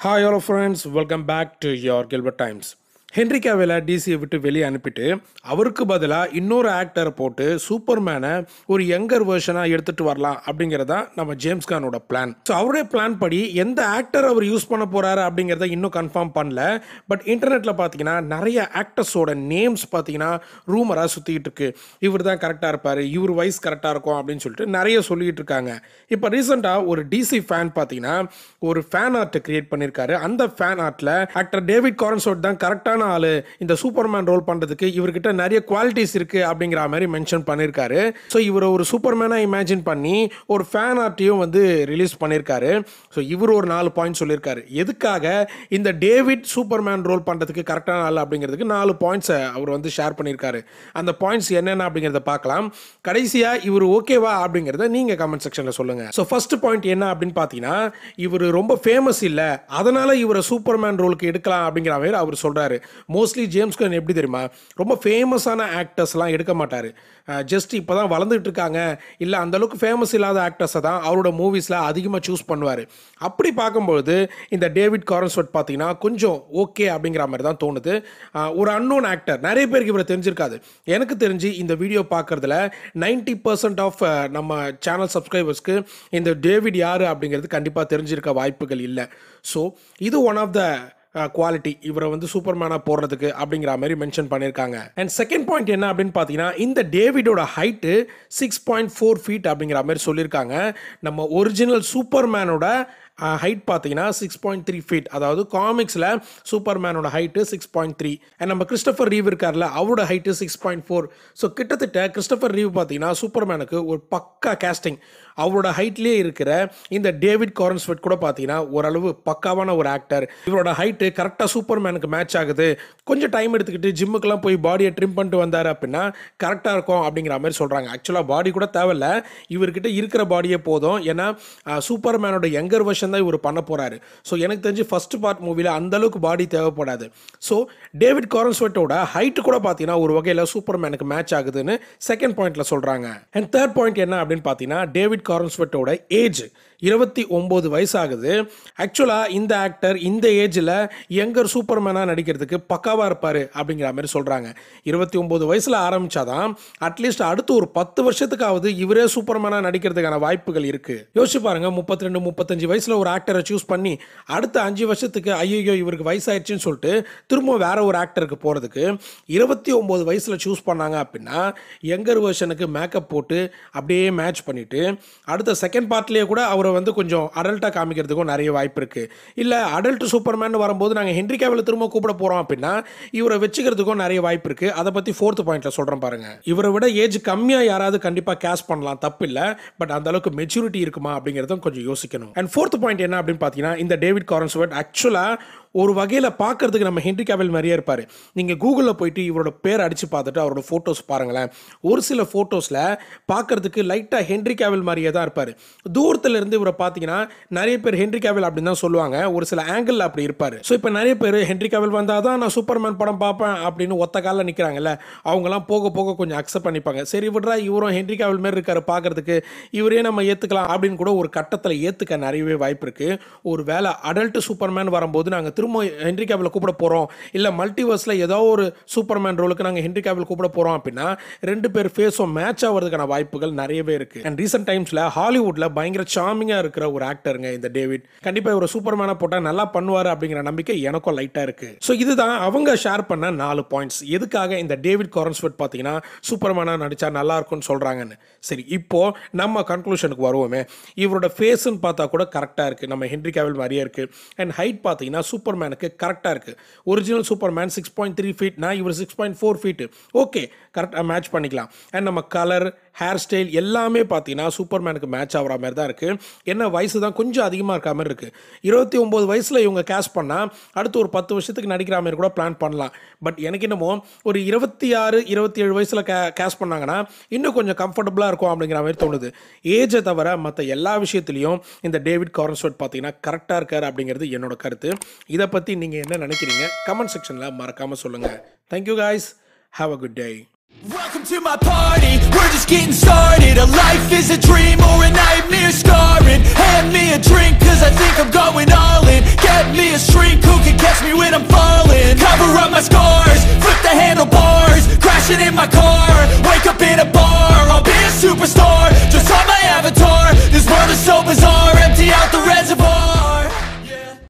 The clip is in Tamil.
hi all friends welcome back to your Gilbert Times Henry கேவேல டிசியை விட்டு வெளியே அனுப்பிட்டு அவருக்கு பதிலாக இன்னொரு ஆக்டரை போட்டு சூப்பர்மேனை ஒரு யங்கர் வேர்ஷனாக எடுத்துகிட்டு வரலாம் அப்படிங்கிறதா நம்ம ஜேம்ஸ் கானோட பிளான் ஸோ அவருடைய பிளான் படி எந்த ஆக்டர் அவர் யூஸ் பண்ண போகிறாரு அப்படிங்கிறத இன்னும் கன்ஃபார்ம் பண்ணல பட் இன்டர்நெட்டில் பார்த்தீங்கன்னா நிறைய ஆக்டர்ஸோட நேம்ஸ் பார்த்தீங்கன்னா ரூமராக சுற்றிக்கிட்டு இருக்கு இவர் தான் கரெக்டாக இருப்பார் இவர் வயசு கரெக்டாக இருக்கும் அப்படின்னு சொல்லிட்டு நிறைய சொல்லிட்டு இருக்காங்க இப்போ ரீசெண்டாக ஒரு டிசி ஃபேன் பார்த்தீங்கன்னா ஒரு ஃபேன் ஆர்ட்டை கிரியேட் பண்ணியிருக்காரு அந்த ஃபேன் ஆர்ட்டில் ஆக்டர் டேவிட் காரன்சோட் தான் கரெக்டான ஆள் இந்த சூப்பர்மேன் ரோல் பண்ணுறதுக்கு இவர்கிட்ட நிறைய குவாலிட்டிஸ் இருக்குது அப்படிங்கிற மாதிரி மென்ஷன் பண்ணியிருக்காரு ஸோ இவர் ஒரு சூப்பர்மேனாக இமேஜின் பண்ணி ஒரு ஃபேன் ஆர்ட்டையும் வந்து ரிலீஸ் பண்ணியிருக்காரு ஸோ இவர் ஒரு நாலு பாயிண்ட் சொல்லியிருக்காரு எதுக்காக இந்த டேவிட் சூப்பர்மேன் ரோல் பண்ணுறதுக்கு கரெக்டான ஆள் அப்படிங்கிறதுக்கு நாலு பாயிண்ட்ஸை அவர் வந்து ஷேர் பண்ணியிருக்காரு அந்த பாயிண்ட்ஸ் என்னென்ன அப்படிங்கிறத பார்க்கலாம் கடைசியாக இவர் ஓகேவா அப்படிங்கிறத நீங்கள் கமெண்ட் செக்ஷனில் சொல்லுங்கள் ஸோ ஃபர்ஸ்ட் பாயிண்ட் என்ன அப்படின்னு பார்த்தீங்கன்னா இவர் ரொம்ப ஃபேமஸ் இல்லை அதனால் இவரை சூப்பர்மேன் ரோலுக்கு எடுக்கலாம் அப்படிங்கிற மாதிரி அவர் சொல்கிறாரு மோஸ்ட்லி ஜேம்ஸ் கன் எப்படி தெரியுமா ரொம்ப ஃபேமஸான ஆக்டர்ஸ்லாம் எடுக்க மாட்டார் ஜஸ்ட் இப்போ தான் வளர்ந்துட்டு இருக்காங்க இல்லை அந்தளவுக்கு ஃபேமஸ் இல்லாத ஆக்டர்ஸை தான் அவரோட மூவிஸில் அதிகமாக சூஸ் பண்ணுவார் அப்படி பார்க்கும்பொழுது இந்த டேவிட் காரன்ஸ்வர்ட் பார்த்தீங்கன்னா கொஞ்சம் ஓகே அப்படிங்கிற மாதிரி தான் தோணுது அஹ், ஒரு அன்னோன் ஆக்டர் நிறைய பேருக்கு இவரை தெரிஞ்சிருக்காது எனக்கு தெரிஞ்சு இந்த வீடியோ பார்க்குறதுல நைன்டி பர்சன்ட் ஆஃப் நம்ம சேனல் சப்ஸ்கிரைபர்ஸ்க்கு இந்த டேவிட் யார் அப்படிங்கிறது கண்டிப்பாக தெரிஞ்சிருக்க வாய்ப்புகள் இல்லை ஸோ இது ஒன் ஆஃப் த குவாலிட்டி இவரை வந்து சூப்பர்மேனாக போடுறதுக்கு அப்படிங்கிற மாதிரி மென்ஷன் பண்ணியிருக்காங்க அண்ட் செகண்ட் பாயிண்ட் என்ன அப்படின்னு பார்த்தீங்கன்னா இந்த டேவிடோட height six point four feet அப்படிங்கிற மாதிரி சொல்லியிருக்காங்க நம்ம ஒரிஜினல் சூப்பர்மேனோட ஹைட் பார்த்தீங்கன்னா சிக்ஸ் பாயிண்ட் த்ரீ ஃபீட் அதாவது காமிக்ஸில் சூப்பர்மேனோட height six point three and நம்ம கிறிஸ்டபர் ரீவ் இருக்கார்ல அவரோட height six point four so கிட்டத்தட்ட கிறிஸ்டபர் ரீவ் பார்த்தீங்கன்னா சூப்பர்மேனுக்கு ஒரு பக்கா கேஸ்டிங் அவரோட ஹைட்லேயே இருக்கிற இந்த டேவிட் காரன்ஸ்வெட் கூட பார்த்தீங்கன்னா ஓரளவு பக்காவான ஒரு ஆக்டர் இவரோட ஹைட்டு கரெக்டாக சூப்பர்மேனுக்கு மேட்ச் ஆகுது கொஞ்சம் டைம் எடுத்துக்கிட்டு ஜிம்முக்கெல்லாம் போய் பாடியை ட்ரிம் பண்ணிட்டு வந்தார் அப்படின்னா கரெக்டாக இருக்கும் அப்படிங்கிற மாதிரி சொல்கிறாங்க ஆக்சுவலாக பாடி கூட தேவையில்ல இவர்கிட்ட இருக்கிற பாடியே போதும் ஏன்னா சூப்பர்மேனோட யங்கர் வெர்ஷன் தான் இவர் பண்ண போகிறாரு ஸோ எனக்கு தெரிஞ்சு ஃபர்ஸ்ட் பார்ட் மூவியில் அந்தளவுக்கு பாடி தேவைப்படாது ஸோ டேவிட் காரன்ஸ்வெட்டோட ஹைட்டு கூட பார்த்தீங்கன்னா ஒரு வகையில் சூப்பர்மேனுக்கு மேட்ச் ஆகுதுன்னு செகண்ட் பாயிண்ட்ல சொல்கிறாங்க அண்ட் தேர்ட் பாயிண்ட் என்ன அப்படின்னு பார்த்தீங்கன்னா டேவிட் காரன்ஸ்வெட்டோட ஏஜ் இருபத்தி ஒம்பது வயசு ஆகுது ஆக்சுவலாக இந்த ஆக்டர் இந்த ஏஜில் யங்கர் சூப்பர்மேனாக நடிக்கிறதுக்கு பக்காவாக இருப்பார் அப்படிங்கிற மாதிரி சொல்கிறாங்க இருபத்தி ஒம்பது வயசில் ஆரம்பித்தாதான் அட்லீஸ்ட் அடுத்து ஒரு பத்து வருஷத்துக்காவது இவரே சூப்பர்மேனாக நடிக்கிறதுக்கான வாய்ப்புகள் இருக்குது யோசிச்சு பாருங்க முப்பத்தி ரெண்டு முப்பத்தஞ்சு வயசில் ஒரு ஆக்டரை சூஸ் பண்ணி அடுத்த அஞ்சு வருஷத்துக்கு ஐயோ இவருக்கு வயசாயிடுச்சுன்னு சொல்லிட்டு திரும்ப வேற ஒரு ஆக்டருக்கு போகிறதுக்கு இருபத்தி ஒம்பது வயசில் சூஸ் பண்ணாங்க அப்படின்னா யங்கர் வெர்ஷனுக்கு மேக்கப் போட்டு அப்படியே மேட்ச் பண்ணிட்டு அடுத்த செகண்ட் பார்ட்லேயே கூட அவரை வந்து கொஞ்சம் அடல்ட்டாக காமிக்கிறதுக்கும் நிறைய வாய்ப்பு இருக்குது இல்லை அடல்ட் சூப்பர்மேன் வரும்போது நாங்கள் ஹென்ரி கேவலை திரும்ப கூப்பிட போகிறோம் அப்படின்னா இவரை வச்சுக்கிறதுக்கும் நிறைய வாய்ப்பு இருக்குது அதை பற்றி ஃபோர்த் பாயிண்ட்டில் சொல்கிறேன் பாருங்க இவரை விட ஏஜ் கம்மியாக யாராவது கண்டிப்பாக கேஷ் பண்ணலாம் தப்பு இல்லை பட் அந்த அளவுக்கு மெச்சூரிட்டி இருக்குமா அப்படிங்கிறதும் கொஞ்சம் யோசிக்கணும் அண்ட் ஃபோர்த் பாயிண்ட் என்ன அப்படின்னு பார்த்தீங்கன்னா இந்த டேவிட் காரன்ஸ்வர்ட் ஆக்சுவலாக ஒரு வகையில் பார்க்கறதுக்கு நம்ம ஹென்ரி கேவல் மாதிரியே இருப்பார் நீங்கள் கூகுளில் போயிட்டு இவரோட பேர் அடித்து பார்த்துட்டு அவரோட ஃபோட்டோஸ் பாருங்களேன் ஒரு சில ஃபோட்டோஸில் பார்க்கறதுக்கு லைட்டாக ஹென்ரி கேவல் மாதிரியே தான் இருப்பார் தூரத்துல இருந்து இவரை பார்த்தீங்கன்னா நிறைய பேர் ஹென்ரி கேவல் அப்படின்னு தான் சொல்லுவாங்க ஒரு சில ஆங்கிள் அப்படி இருப்பார் ஸோ இப்போ நிறைய பேர் ஹென்ரி கேவல் வந்தால் தான் நான் சூப்பர்மேன் படம் பார்ப்பேன் அப்படின்னு ஒத்த காலில் நிற்கிறாங்கல்ல அவங்கலாம் போக போக கொஞ்சம் அக்செப்ட் பண்ணிப்பாங்க சரி விட்றா இவரும் ஹென்ரி கேவல் மாதிரி இருக்காரு பார்க்கறதுக்கு இவரே நம்ம ஏற்றுக்கலாம் அப்படின்னு கூட ஒரு கட்டத்தில் ஏற்றுக்க நிறையவே வாய்ப்பு இருக்குது ஒரு வேளை அடல்ட் சூப்பர்மேன் வரும்போது நாங்கள் திரும்ப ஹென்ரி கேவலை கூப்பிட போகிறோம் இல்லை மல்டிவர்ஸில் ஏதோ ஒரு சூப்பர்மேன் ரோலுக்கு நாங்கள் ஹென்ரி கேவல் கூப்பிட போகிறோம் அப்படின்னா ரெண்டு பேர் ஃபேஸும் மேட்ச் ஆகிறதுக்கான வாய்ப்புகள் நிறையவே இருக்குது அண்ட் ரீசெண்ட் டைம்ஸில் ஹாலிவுட்டில் பயங்கர சாமிங்காக இருக்கிற ஒரு ஆக்டருங்க இந்த டேவிட் கண்டிப்பாக ஒரு சூப்பர்மேனை போட்டால் நல்லா பண்ணுவார் அப்படிங்கிற நம்பிக்கை எனக்கும் லைட்டாக இருக்குது ஸோ இதுதான் அவங்க ஷேர் பண்ண நாலு பாயிண்ட்ஸ் எதுக்காக இந்த டேவிட் காரன்ஸ்வெட் பார்த்தீங்கன்னா சூப்பர்மேனாக நடித்தா நல்லா இருக்கும்னு சொல்கிறாங்கன்னு சரி இப்போ நம்ம கன்க்ளூஷனுக்கு வருவோமே இவரோட ஃபேஸ்ன்னு பார்த்தா கூட கரெக்டாக இருக்குது நம்ம ஹென்ரி கேவல் மாதிரியே இருக்குது அண்ட் ஹைட் பார்த்தீங்கன்னா சூப்பர்மேனுக்கு கரெக்டாக இருக்குது original Superman six point three ஃபீட்னா இவர் six point four feet okay கரெக்டாக மேட்ச் பண்ணிக்கலாம் அண்ட் நம்ம கலர் ஹேர் ஸ்டைல் எல்லாமே பார்த்தீங்கன்னா சூப்பர்மேனுக்கு மேட்ச் ஆகிற மாதிரி தான் இருக்குது என்ன வயசு தான் கொஞ்சம் அதிகமாக இருக்க மாதிரி இருக்குது இருபத்தி ஒம்பது வயசில் இவங்க கேஷ் பண்ணால் அடுத்து ஒரு பத்து வருஷத்துக்கு நடிக்கிற மாதிரி கூட பிளான் பண்ணலாம் பட் எனக்கு என்னமோ ஒரு இருபத்தி ஆறு இருபத்தி ஏழு வயசில் கே கேஷ் பண்ணாங்கன்னா இன்னும் கொஞ்சம் கம்ஃபர்டபுளாக இருக்கும் அப்படிங்கிற மாதிரி தோணுது ஏஜை தவிர மற்ற எல்லா விஷயத்துலையும் இந்த டேவிட் காரன்ஸ்வெட் பார்த்தீங்கன்னா கரெக்டாக இருக்கார் அப்படிங்கிறது என்னோட கருத்து இதை பற்றி நீங்கள் என்ன நினைக்கிறீங்க கமெண்ட் செக்ஷனில் மறக்காமல் சொல்லுங்கள் thank you guys have a good day Welcome to my party, we're just getting started A life is a dream or a nightmare scarring Hand me a drink cause I think I'm going all in Get me be a shrink who can catch me when I'm falling Cover up my scars